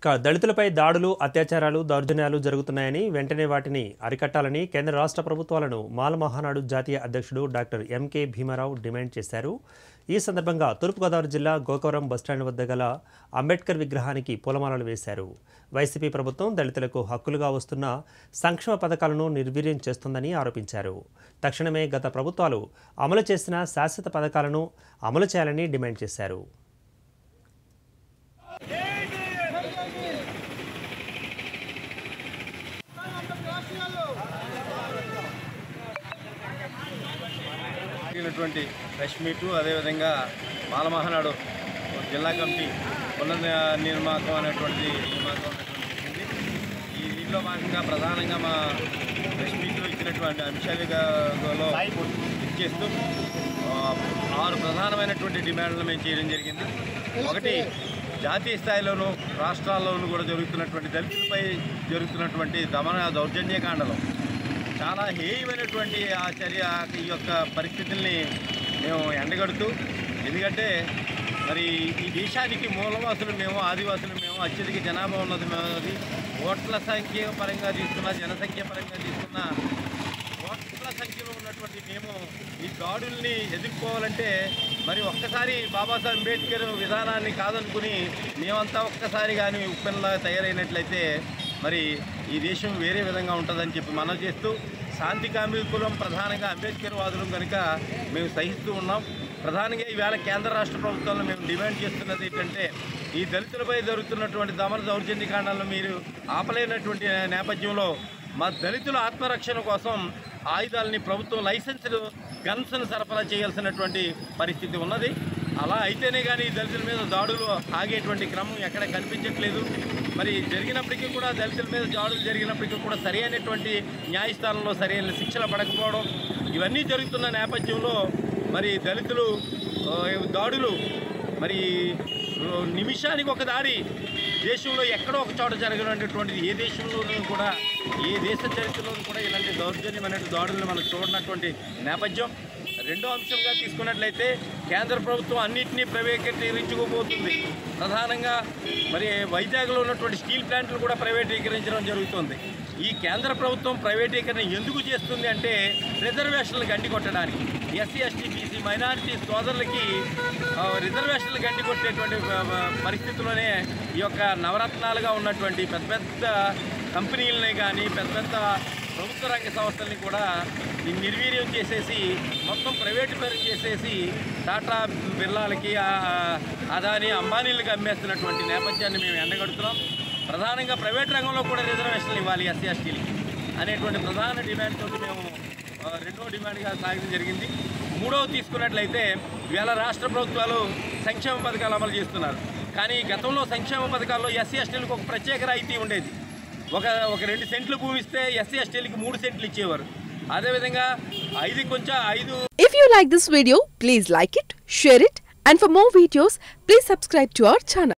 ఇక దళితులపై దాడులు అత్యాచారాలు దౌర్జన్యాలు జరుగుతున్నాయని వెంటనే వాటిని అరికట్టాలని కేంద్ర రాష్ట్ర ప్రభుత్వాలను మాల మహానాడు జాతీయ అధ్యక్షుడు డాక్టర్ ఎంకే భీమారావు డిమాండ్ చేశారు ఈ సందర్భంగా తూర్పుగోదావరి జిల్లా గోకవరం బస్టాండ్ వద్ద గల అంబేద్కర్ విగ్రహానికి పూలమాలలు వేశారు వైసీపీ ప్రభుత్వం దళితులకు హక్కులుగా వస్తున్న సంక్షేమ పథకాలను నిర్వీర్యం చేస్తుందని ఆరోపించారు తక్షణమే గత ప్రభుత్వాలు అమలు చేసిన శాశ్వత పథకాలను అమలు చేయాలని డిమాండ్ చేశారు జరిగినటువంటి ప్రెస్ మీటు అదేవిధంగా మాలమహనాడు జిల్లా కమిటీ పునర్నిర్మాకం అనేటువంటి నిర్మాకం అనేటువంటి జరిగింది ఈ దీంట్లో భాగంగా ప్రధానంగా మా ప్రెస్ మీట్లో ఇచ్చినటువంటి అంశాలుగాలో ఇచ్చేస్తూ ఆ, ఆరు ప్రధానమైనటువంటి డిమాండ్లు మేము చేయడం జరిగింది ఒకటి జాతీయ స్థాయిలోనూ రాష్ట్రాల్లోనూ కూడా జరుగుతున్నటువంటి దళితులపై జరుగుతున్నటువంటి దమన దౌర్జన్యకాండలు చాలా హేయమైనటువంటి ఆ చర్య ఈ యొక్క పరిస్థితుల్ని మేము ఎండగడుతూ ఎందుకంటే మరి ఈ దేశానికి మూలవాసులు మేము ఆదివాసులు మేము అత్యధిక జనాభా ఉన్నది అది ఓట్ల సంఖ్య పరంగా తీసుకున్న జనసంఖ్య పరంగా తీసుకున్న ఓట్ల సంఖ్యలో ఉన్నటువంటి మేము ఈ దాడుల్ని ఎదుర్కోవాలంటే మరి ఒక్కసారి బాబాసాహెబ్ అంబేద్కర్ విధానాన్ని కాదనుకుని మేమంతా ఒక్కసారి కానీ ఉప్పెనలా తయారైనట్లయితే మరి ఈ దేశం వేరే విధంగా ఉంటుందని చెప్పి మనం చేస్తూ శాంతి కామికులం ప్రధానంగా అంబేద్కర్ వాదులం కనుక మేము సహిస్తూ ఉన్నాం ప్రధానంగా ఈవేళ కేంద్ర రాష్ట్ర ప్రభుత్వాలను మేము డిమాండ్ చేస్తున్నది ఏంటంటే ఈ దళితులపై జరుగుతున్నటువంటి దమన దౌర్జన్యకాండాలను మీరు ఆపలేనటువంటి నేపథ్యంలో మా దళితుల ఆత్మరక్షణ కోసం ఆయుధాలని ప్రభుత్వం లైసెన్స్డ్ గన్స్ను సరఫరా చేయాల్సినటువంటి పరిస్థితి ఉన్నది అలా అయితేనే కానీ ఈ దళితుల మీద దాడులు ఆగేటువంటి క్రమం ఎక్కడ కనిపించట్లేదు మరి జరిగినప్పటికీ కూడా దళితుల మీద దాడులు జరిగినప్పటికీ కూడా సరైనటువంటి న్యాయస్థానంలో సరైన శిక్షలు పడకపోవడం ఇవన్నీ జరుగుతున్న నేపథ్యంలో మరి దళితులు ఆ, దాడులు మరి ఆ, నిమిషానికి ఒక దాడి దేశంలో ఎక్కడో ఒక చోట జరగనటువంటిది ఏ దేశంలోనూ కూడా ఏ దేశ చరిత్రలోనూ కూడా ఇలాంటి దౌర్జన్యమైన దాడులను మనం చూడనటువంటి నేపథ్యం రెండో అంశంగా తీసుకున్నట్లయితే కేంద్ర ప్రభుత్వం అన్నింటినీ ప్రైవేటీకరించుకోబోతుంది ప్రధానంగా మరి వైజాగ్లో ఉన్నటువంటి స్టీల్ ప్లాంట్లు కూడా ప్రైవేటీకరించడం జరుగుతుంది ఈ కేంద్ర ప్రభుత్వం ప్రైవేటీకరణ ఎందుకు చేస్తుంది అంటే రిజర్వేషన్లు గండి కొట్టడానికి ఎస్సీ ఎస్టీ బీసీ మైనారిటీ సోదరులకి ఆ, రిజర్వేషన్లు గండి కొట్టేటువంటి ప- ప- పరిస్థితిలోనే ఈ యొక్క నవరత్నాలుగా ఉన్నటువంటి పెద్ద పెద్ద కంపెనీలని కానీ పెద్ద పెద్ద ప్రభుత్వ రంగ సంస్థల్ని కూడా ఈ నిర్వీర్యం చేసేసి మొత్తం ప్రైవేటు పరం చేసేసి టాటా బిర్లాలకి ఆ, అదాని అంబానీలకు అమ్మేస్తున్నటువంటి నేపథ్యాన్ని మేము ఎండగడుతున్నాం ప్రధానంగా ప్రైవేట్ రంగంలో కూడా రిజర్వేషన్లు ఇవ్వాలి ఎస్సీ ఎస్టీలకి అనేటువంటి ప్రధాన డిమాండ్ తోటి మేము ఆ, రెండో డిమాండ్గా సాగడం జరిగింది మూడవది తీసుకున్నట్లయితే ఇవాళ రాష్ట్ర ప్రభుత్వాలు సంక్షేమ పథకాలు అమలు చేస్తున్నారు కానీ గతంలో సంక్షేమ పథకాల్లో ఎస్సీ ఎస్టీలకు ఒక ప్రత్యేక రాయితీ ఉండేది ఒక ఒక రెండు సెంట్లు భూమి ఇస్తే ఎస్సీ ఎస్టీలకి మూడు సెంట్లు ఇచ్చేవారు అదేవిధంగా ఐదు కొంచెం ఐదు If you like this video, please like it, share it, and for more videos, please subscribe to our channel.